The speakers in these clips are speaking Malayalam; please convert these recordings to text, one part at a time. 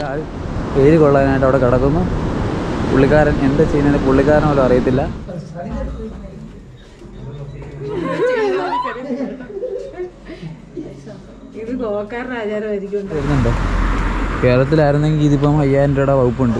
ഒരാൾ പേര് കൊള്ളാനായിട്ട് അവിടെ കിടക്കുന്നു പുള്ളിക്കാരൻ എന്താ ചെയ്യുന്നത് പുള്ളിക്കാരൻ പോലും അറിയത്തില്ല ഇത് ഗോക്കാരുടെ ആചാരമായിരിക്കും വരുന്നുണ്ടോ കേരളത്തിലായിരുന്നെങ്കിൽ ഇതിപ്പം അയ്യായിരം രൂപയുടെ വകുപ്പുണ്ട്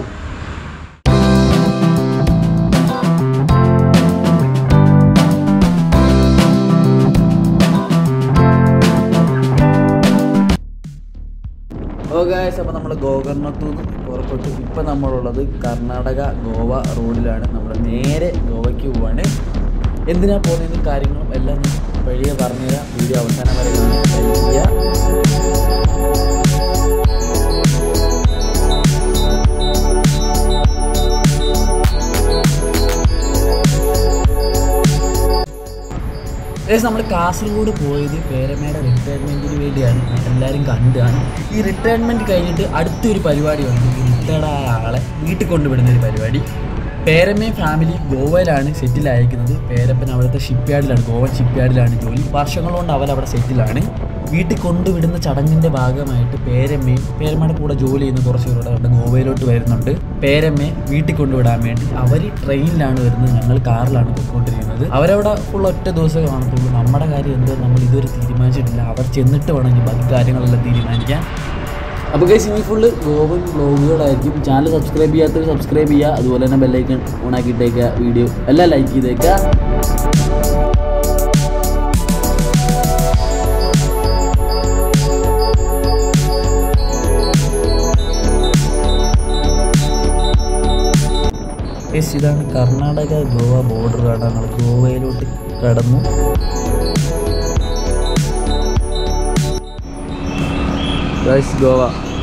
ഓ ഗായ്സ് അപ്പോൾ നമ്മൾ ഗോകർണത്തു നിന്ന് പുറപ്പെട്ടു ഇപ്പം നമ്മളുള്ളത് കർണാടക ഗോവ റോഡിലാണ് നമ്മൾ നേരെ ഗോവയ്ക്ക് പോവാണ് എന്തിനാ പോകുന്നതിന് കാര്യങ്ങളും എല്ലാം ഞാൻ വഴിയെ പറഞ്ഞുതരാം വീഡിയോ അവസാനം വരെ കാണാൻ ശ്രമിക്കുക ഏകദേശം നമ്മൾ കാസർഗോഡ് പോയത് പേരമ്മയുടെ റിട്ടയർമെൻറ്റിന് വേണ്ടിയാണ് എല്ലാവരും കണ്ടാണ് ഈ റിട്ടയർമെൻറ്റ് കഴിഞ്ഞിട്ട് അടുത്തൊരു പരിപാടിയുണ്ട് ഈ റിട്ടയർഡ് ആയ ആളെ വീട്ടിൽ കൊണ്ടുവിടുന്ന ഒരു പരിപാടി പേരമ്മയും ഫാമിലി ഗോവയിലാണ് സെറ്റിൽ അയക്കുന്നത് പേരപ്പൻ അവിടുത്തെ ഷിപ്പ് യാർഡിലാണ് ഗോവൻ ഷിപ്പ് യാർഡിലാണ് ജോലി വർഷങ്ങൾ കൊണ്ട് അവരവിടെ സെറ്റിലാണ് വീട്ടിൽ കൊണ്ടുവിടുന്ന ചടങ്ങിൻ്റെ ഭാഗമായിട്ട് പേരമ്മയും പേരമ്മയുടെ കൂടെ ജോലി ചെയ്യുന്ന കുറച്ച് പേരുടെ അവിടെ ഗോവയിലോട്ട് വരുന്നുണ്ട് പേരമ്മയെ വീട്ടിൽ കൊണ്ടുവിടാൻ വേണ്ടി അവർ ട്രെയിനിലാണ് വരുന്നത് ഞങ്ങൾ കാറിലാണ് പൊയ്ക്കൊണ്ടിരിക്കുന്നത് അവരവിടെ ഫുൾ ഒറ്റ ദിവസമേ കാണത്തുള്ളൂ നമ്മുടെ കാര്യം എന്തോ നമ്മൾ ഇതുവരെ തീരുമാനിച്ചിട്ടില്ല അവർ ചെന്നിട്ട് വേണം ഇനി ബാക്കി കാര്യങ്ങളെല്ലാം തീരുമാനിക്കാൻ അപ്പോൾ ഗൈസ് ഇനി ഫുള്ള് ഗോവൻ വ്ളോഗുകളായിരിക്കും ചാനൽ സബ്സ്ക്രൈബ് ചെയ്യാത്തവർ സബ്സ്ക്രൈബ് ചെയ്യുക അതുപോലെ തന്നെ ബെല്ലൈക്കൺ ഓൺ ആക്കിയിട്ടേക്കുക വീഡിയോ എല്ലാം ലൈക്ക് ചെയ്തേക്കുക യെസ് ഇതാണ് കർണാടക ഗോവ ബോർഡറാണ് നമ്മൾ ഗോവയിലോട്ട് കടന്നു guys Goa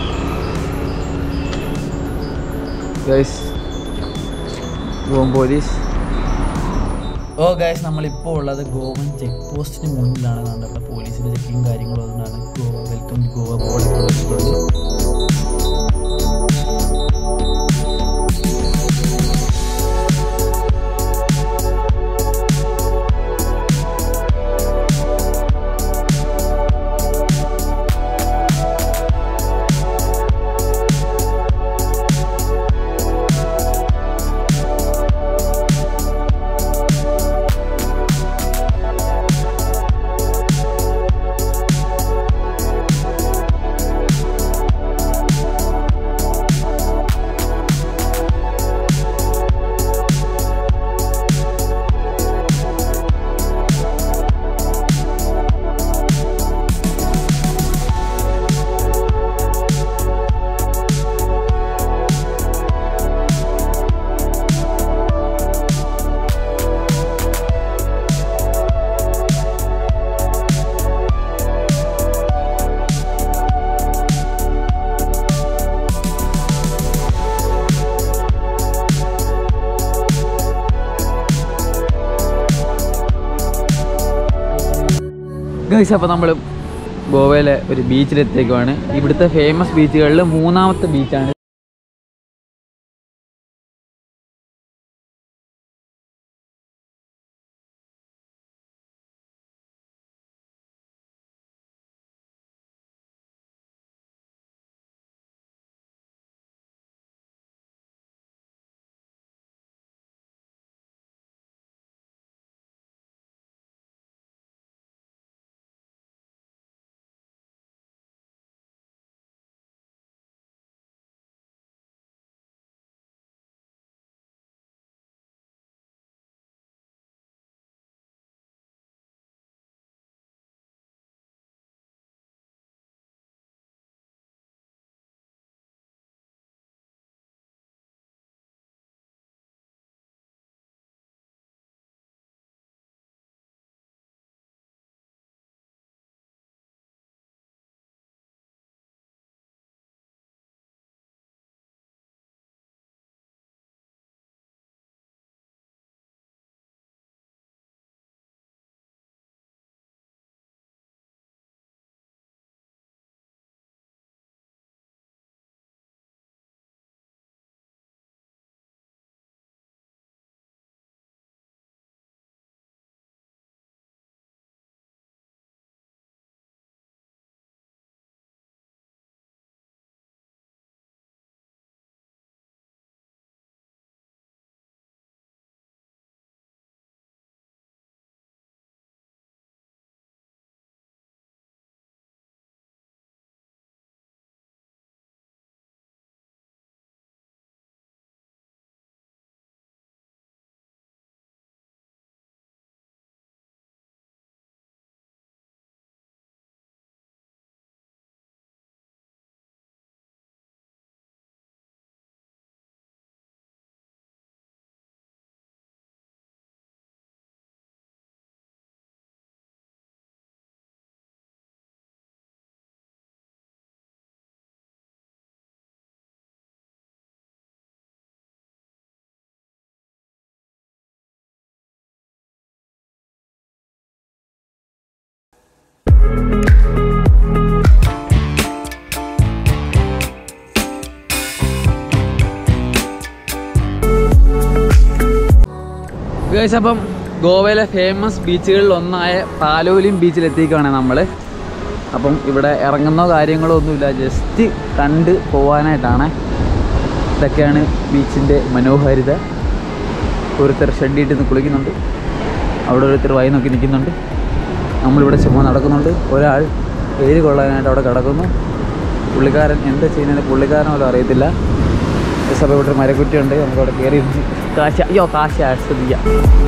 guys Goan police oh guys നമ്മളിപ്പോൾ ഉള്ളത് ഗോവൻ ചെക്ക് പോസ്റ്റിന് മുന്നിലാണ് കാണുന്നത് അവിടെ പോലീസിൻ്റെ ചെക്കിങ് കാര്യങ്ങളും അതുകൊണ്ടാണ് Goa welcome to Goa border വെച്ചിട്ടുണ്ട് ഗൈസ് അപ്പോൾ നമ്മൾ ഗോവയിലെ ഒരു ബീച്ചിലെത്തേക്കുവാണ് ഇവിടുത്തെ ഫേമസ് ബീച്ചുകളിൽ മൂന്നാമത്തെ ബീച്ചാണ് ഗൈസ് അപ്പം ഗോവയിലെ ഫേമസ് ബീച്ചുകളിൽ ഒന്നായ പാലോലിം ബീച്ചിലെത്തിക്കുകയാണ് നമ്മൾ അപ്പം ഇവിടെ ഇറങ്ങുന്നോ കാര്യങ്ങളോ ഒന്നുമില്ല ജസ്റ്റ് കണ്ട് പോവാനായിട്ടാണ് ഇതൊക്കെയാണ് ബീച്ചിൻ്റെ മനോഹാരിത ഓരോരുത്തർ ഷെഡിയിട്ട് നിന്ന് കുളിക്കുന്നുണ്ട് അവിടെ ഓരോരുത്തർ വായി നോക്കി നിൽക്കുന്നുണ്ട് നമ്മളിവിടെ ചുമ്മാ നടക്കുന്നുണ്ട് ഒരാൾ വെയിൽ കൊള്ളാനായിട്ട് അവിടെ കിടക്കുന്നു പുള്ളിക്കാരൻ എന്താ ചെയ്യുന്നത് പുള്ളിക്കാരൻ പോലും അറിയത്തില്ല സഭ ഇവിടെ ഒരു മരക്കുറ്റിയുണ്ട് നമുക്ക് അവിടെ കയറി ഇരുന്ന് കാശ് അയ്യോ കാശ് ആസ്വദിക്കാം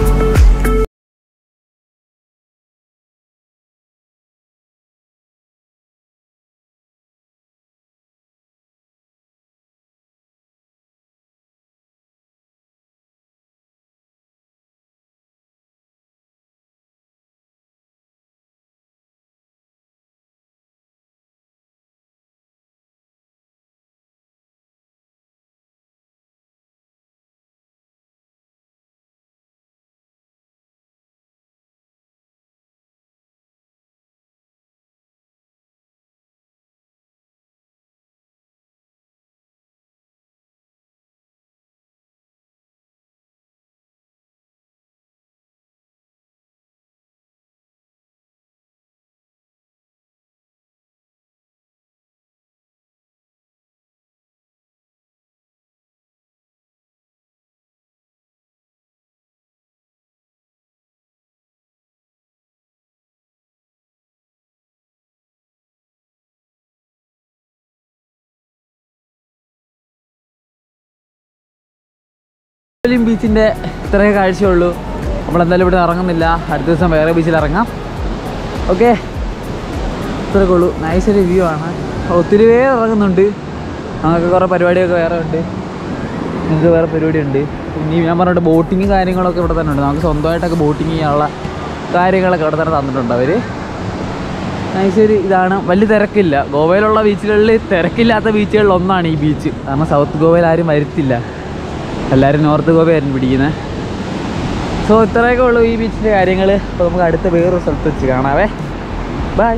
പാലോലിം ബീച്ചിൻ്റെ ഇത്രയൊക്കെ കാഴ്ചയുള്ളൂ നമ്മളെന്തായാലും ഇവിടെ ഇറങ്ങുന്നില്ല അടുത്ത ദിവസം വേറെ ബീച്ചിൽ ഇറങ്ങാം ഓക്കെ ഇത്രയൊക്കെ ഉള്ളൂ നൈസ് ഒരു വ്യൂ ആണ് ഒത്തിരി പേര് ഇറങ്ങുന്നുണ്ട് ഞങ്ങൾക്ക് കുറേ പരിപാടിയൊക്കെ വേറെ ഉണ്ട് നിങ്ങൾക്ക് വേറെ പരിപാടി ഉണ്ട് ഇനി ഞാൻ പറഞ്ഞിട്ട് ബോട്ടിങ് കാര്യങ്ങളൊക്കെ ഇവിടെ തന്നെ ഉണ്ട് നമുക്ക് സ്വന്തമായിട്ടൊക്കെ ബോട്ടിങ് ചെയ്യാനുള്ള കാര്യങ്ങളൊക്കെ ഇവിടെ തന്നെ തന്നിട്ടുണ്ട് അവർ നൈസ് ഒരു ഇതാണ് വലിയ തിരക്കില്ല ഗോവയിലുള്ള ബീച്ചുകളിൽ തിരക്കില്ലാത്ത ബീച്ചുകളിൽ ഒന്നാണ് ഈ ബീച്ച് കാരണം സൗത്ത് ഗോവയിൽ ആരും വരുത്തില്ല എല്ലാവരും നോർത്ത് ഗോവയായിരുന്നു പിടിക്കുന്നത് സോ ഇത്രയൊക്കെ ഉള്ളൂ ഈ ബീച്ചിൻ്റെ കാര്യങ്ങൾ അപ്പോൾ നമുക്ക് അടുത്ത വേറൊരു സ്ഥലത്ത് വെച്ച് കാണാവേ ബൈ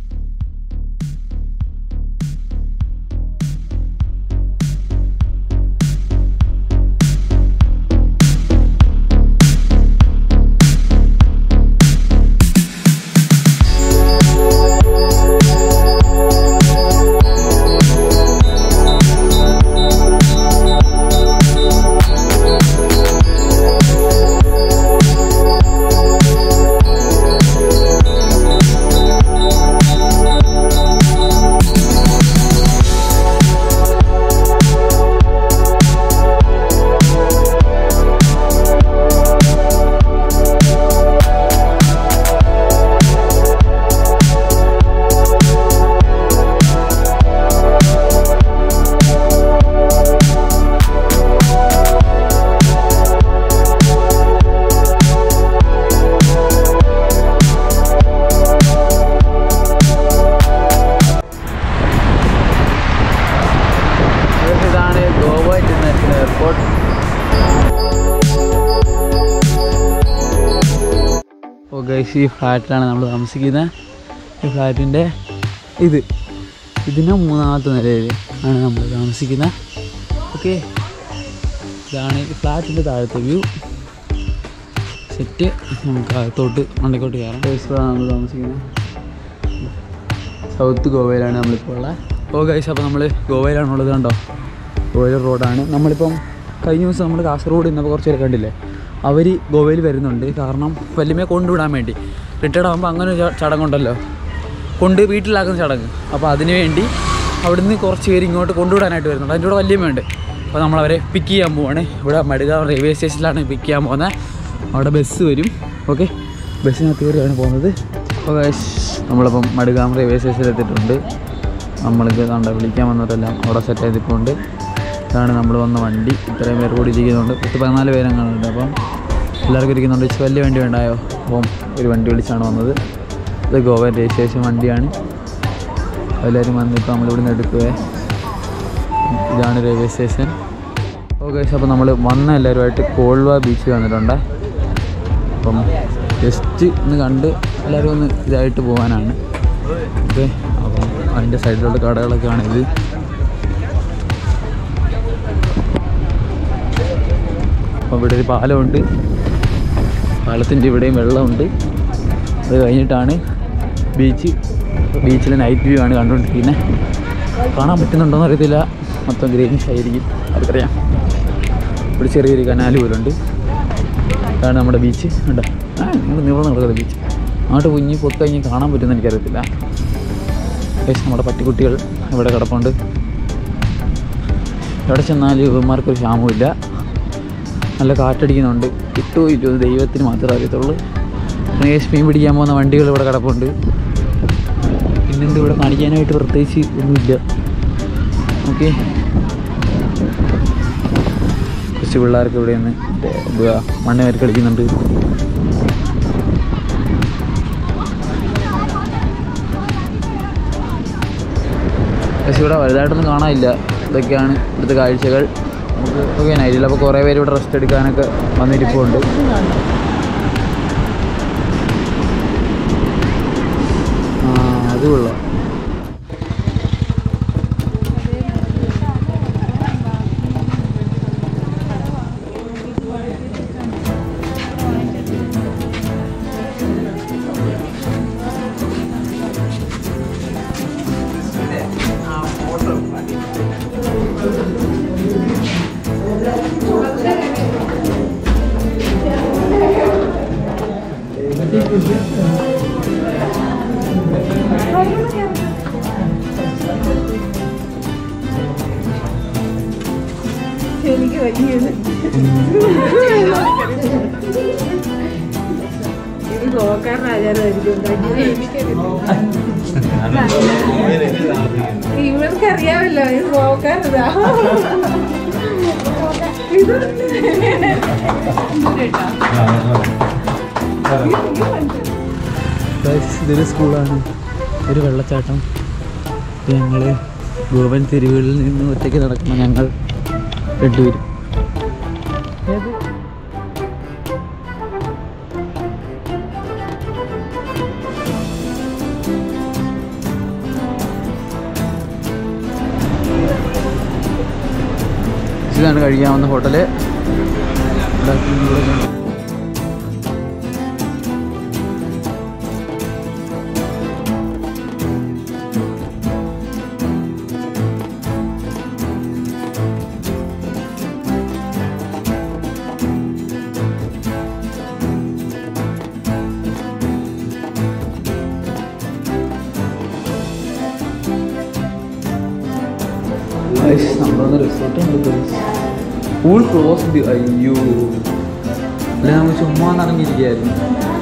ഇതാണ് Goa international airport oh guys ഈ ഫ്ലാറ്റിലാണ് നമ്മൾ താമസിക്കുന്നത് ഈ ഫ്ലാറ്റിൻ്റെ ഇത് ഇതിൻ്റെ മൂന്നാമത്തെ നിലയിൽ ആണ് നമ്മൾ താമസിക്കുന്നത് ഓക്കെ ഇതാണ് ഈ ഫ്ലാറ്റിൻ്റെ താഴത്തെ വ്യൂ സെറ്റ് നമുക്ക് അകത്തോട്ട് മണ്ടക്കോട്ട് കയറാം ഗൈസിലാണ് നമ്മൾ താമസിക്കുന്നത് സൗത്ത് ഗോവയിലാണ് നമ്മളിപ്പോൾ ഉള്ളത് ഓ ഗൈസ് അപ്പോൾ നമ്മൾ ഗോവയിലാണുള്ളത് കണ്ടോ ഗോവയിൽ റോഡാണ് നമ്മളിപ്പം കഴിഞ്ഞ ദിവസം നമ്മൾ കാസർഗോഡ് ഇന്നപ്പോൾ കുറച്ച് പേര് കണ്ടില്ലേ അവർ ഗോവയിൽ വരുന്നുണ്ട് കാരണം വല്യമ്മയെ കൊണ്ടുവിടാൻ വേണ്ടി റിട്ടയർഡ് ആകുമ്പോൾ അങ്ങനെ ഒരു ച- ചടങ്ങുണ്ടല്ലോ കൊണ്ട് വീട്ടിലാക്കുന്ന ചടങ്ങ് അപ്പോൾ അതിന് വേണ്ടി അവിടുന്ന് കുറച്ച് പേര് ഇങ്ങോട്ട് കൊണ്ടുവിടാനായിട്ട് വരുന്നുണ്ട് അതിൻ്റെ കൂടെ വല്യമ്മയുണ്ട് അപ്പോൾ നമ്മളവരെ പിക്ക് ചെയ്യാൻ പോവാണ് ഇവിടെ മടുകാവ് റെയിൽവേ സ്റ്റേഷനിലാണ് പിക്ക് ചെയ്യാൻ പോകുന്നത് അവിടെ ബസ് വരും ഓക്കെ ബസ്സിനകത്ത് കയറിയാണ് പോകുന്നത് അപ്പോൾ guys, നമ്മളിപ്പം മടുകാം റെയിൽവേ സ്റ്റേഷനിൽ എത്തിയിട്ടുണ്ട് നമ്മൾക്ക് കണ്ട വിളിക്കാൻ വന്നിട്ടെല്ലാം അവിടെ സെറ്റ് ചെയ്തിട്ടുണ്ട് ഇതാണ് നമ്മൾ വന്ന വണ്ടി ഇത്രയും പേർ കൂടി ഇരിക്കുന്നുണ്ട് പത്ത് പതിനാല് പേരങ്ങളുണ്ട് അപ്പം എല്ലാവർക്കും ഇരിക്കുന്നുണ്ട് ഇച്ചിരി വലിയ വണ്ടി വേണ്ടായോ അപ്പം ഒരു വണ്ടി വിളിച്ചാണ് വന്നത് ഇത് ഗോവ രജിസ്ട്രേഷൻ വണ്ടിയാണ് എല്ലാവരും വന്നിപ്പോൾ നമ്മളിവിടെ നിന്ന് എടുക്കുവേ ഇതാണ് റെയിൽവേ സ്റ്റേഷൻ ഓക്കെ അപ്പോൾ നമ്മൾ വന്ന എല്ലാവരുമായിട്ട് കോൾവ ബീച്ച് വന്നിട്ടുണ്ട് അപ്പം ജസ്റ്റ് ഒന്ന് കണ്ട് എല്ലാവരും ഒന്ന് ഇതായിട്ട് പോകാനാണ് ഓക്കെ അപ്പം അതിൻ്റെ സൈഡിലുള്ള കടകളൊക്കെയാണ് ഇത് അപ്പം ഇവിടെ ഒരു പാലമുണ്ട് പാലത്തിൻ്റെ ഇവിടെയും വെള്ളമുണ്ട് അത് കഴിഞ്ഞിട്ടാണ് ബീച്ച് ബീച്ചിലെ നൈറ്റ് വ്യൂ ആണ് കണ്ടുകൊണ്ടിരിക്കുന്നത് കാണാൻ പറ്റുന്നുണ്ടോയെന്ന് അറിയത്തില്ല മൊത്തം ഗ്രീൻസ് ആയിരിക്കും അവർക്കറിയാം ഇവിടെ ചെറിയൊരു കനാല് പോലുണ്ട് അതാണ് നമ്മുടെ ബീച്ച് ഉണ്ട് ആ നിങ്ങൾ നിവർന്ന് നടക്കുന്നത് ബീച്ച് അങ്ങോട്ട് കുഞ്ഞി പൊത്ത് കഴിഞ്ഞ് കാണാൻ പറ്റുമെന്ന് എനിക്കറിയത്തില്ല പക്ഷേ നമ്മുടെ പട്ടിക്കുട്ടികൾ ഇവിടെ കിടപ്പുണ്ട് എവിടെ ചെന്നാലും ഇവന്മാർക്കൊരു ക്ഷാമമില്ല നല്ല കാറ്റടിക്കുന്നുണ്ട് കിട്ടുമോ ഇല്ലയോ എന്ന് ദൈവത്തിന് മാത്രമേ അറിയത്തുള്ളൂ ഗണേഷ് മീൻ പിടിക്കാൻ പോകുന്ന വണ്ടികൾ ഇവിടെ കിടപ്പുണ്ട് പിന്നെന്ത് ഇവിടെ കാണിക്കാനായിട്ട് പ്രത്യേകിച്ച് ഒന്നുമില്ല ഓക്കെ കുറച്ച് പിള്ളേർക്ക് ഇവിടെ നിന്ന് മറ്റേ എന്തുവാ മണ്ണ് വരെ കളിക്കുന്നുണ്ട് പക്ഷെ ഇവിടെ വലുതായിട്ടൊന്നും കാണാനില്ല ഇതൊക്കെയാണ് ഇവിടുത്തെ കാഴ്ചകൾ നമുക്ക് ഓക്കെ നൈറ്റിൽ അപ്പോൾ കുറേ പേര് ഇവിടെ റെസ്റ്റ് എടുക്കാനൊക്കെ വന്നിരിപ്പുണ്ട് ആ അത് കൊള്ളാം എനിക്ക് വലിയത് ഇത് ഗോക്കാരുടെ ആചാരമായിരിക്കും ഇവർക്ക് അറിയാമല്ലോ ഇത് ഗോക്കാരതാ ഇത് ഇതൊരു സ്കൂളാണ് ഒരു വെള്ളച്ചാട്ടം ഞങ്ങൾ ഗോവൻ തെരുവുകളിൽ നിന്ന് ഒറ്റയ്ക്ക് നടക്കുന്ന ഞങ്ങൾ രണ്ടുപേരും ഇതാണ് കഴിക്കാവുന്ന ഹോട്ടല് നമ്മളൊന്ന് റിസോർട്ട് ഉണ്ട് പൂൾ ക്ലോസ് അയ്യോ അല്ല നമുക്ക് ചുമ്മാ നടങ്ങിയിരിക്കുകയായിരുന്നു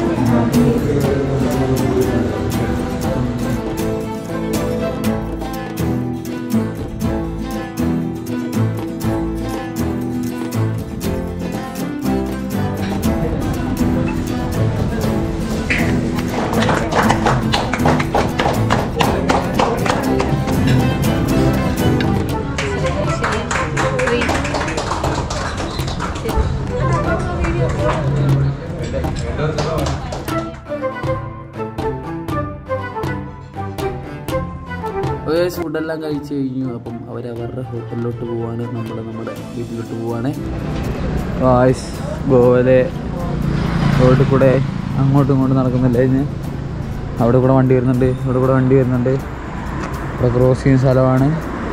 ഫുഡെല്ലാം കഴിച്ച് കഴിഞ്ഞു അപ്പം അവരവരുടെ ഹോട്ടലിലോട്ട് പോവാണ് നമ്മൾ നമ്മുടെ വീട്ടിലോട്ട് പോവാണ് വായ്സ് ഗോവയിലെ റോഡിൽ കൂടെ അങ്ങോട്ടും ഇങ്ങോട്ടും നടക്കുന്നില്ല ഇന്ന് അവിടെ കൂടെ വണ്ടി വരുന്നുണ്ട് ഇവിടെ കൂടെ വണ്ടി വരുന്നുണ്ട് ഇവിടെ ക്രോസ് ചെയ്യുന്ന സ്ഥലമാണ്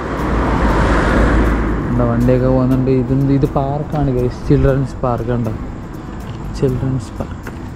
ഇവിടെ വണ്ടിയൊക്കെ പോകുന്നുണ്ട് ഇത് ഇത് പാർക്കാണ് ഗൈസ് ചിൽഡ്രൻസ് പാർക്ക് ഉണ്ടോ ചിൽഡ്രൻസ് പാർക്ക്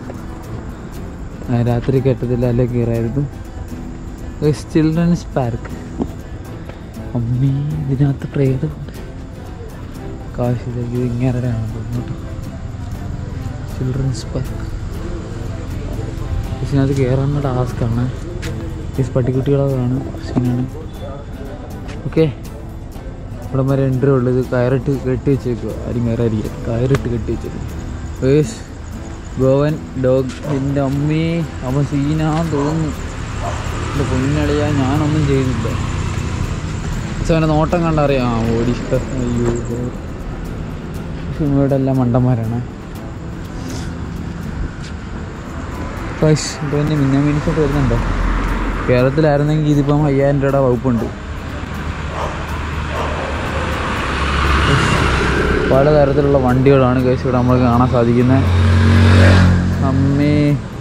രാത്രി കേട്ടതില്ല അല്ലേ കയറായിരുന്നു ചിൽഡ്രൻസ് പാർക്ക് അമ്മീ ഇതിനകത്ത് പ്രേതമുണ്ട് കാശിലേക്ക് ഇത് ഇങ്ങനെയാണ് തോന്നുന്നു ചിൽഡ്രൻസ് പാർക്ക് ഇതിനകത്ത് കയറാനുള്ള ടാസ്ക്കാണ് ഈ പട്ടിക്കുട്ടികളൊക്കെയാണ് സീനാണ് ഓക്കെ ഇവിടെ വരെ എൻട്രി ഉള്ളത് കയറിട്ട് കെട്ടി വെച്ചേക്കുക ആരും കയറായിരിക്കും കയറിട്ട് കെട്ടി വെച്ചേക്കും വേസ് ഗോവൻ ഡോഗ് എൻ്റെ അമ്മേ അവൻ സീനാന്ന് തോന്നുന്നു എൻ്റെ പൊന്നളിയാ ഞാനൊന്നും ചെയ്യുന്നില്ല പക്ഷെ അവൻ്റെ നോട്ടം കണ്ടറിയാം ആ ഓടി അയ്യോ ഇവിടെ എല്ലാം മണ്ടന്മാരാണ് പൈസ് പിന്നെ മിന്നാ മീനിസൊക്കെ വരുന്നുണ്ടോ കേരളത്തിലായിരുന്നെങ്കിൽ ഇതിപ്പം അയ്യായിരം രൂപയുടെ വകുപ്പുണ്ട് പലതരത്തിലുള്ള വണ്ടികളാണ് കേസ് ഇവിടെ നമുക്ക് കാണാൻ സാധിക്കുന്നത് അമ്മേ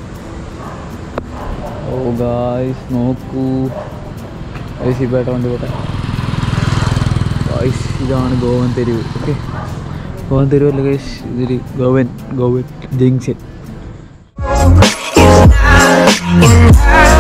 ഓ ഗായ്സ് നോക്കൂ ഗൈസ് ഈ പേട്ട വണ്ടി പോട്ടെ ഗായ്സ് ഇതാണ് ഗോവൻ തെരുവ് ഓക്കെ ഗോവൻ തെരുവല്ല ഗൈസ് ഇതൊരു ഗോവൻ ഗോവൻ ജംഗ്ഷൻ in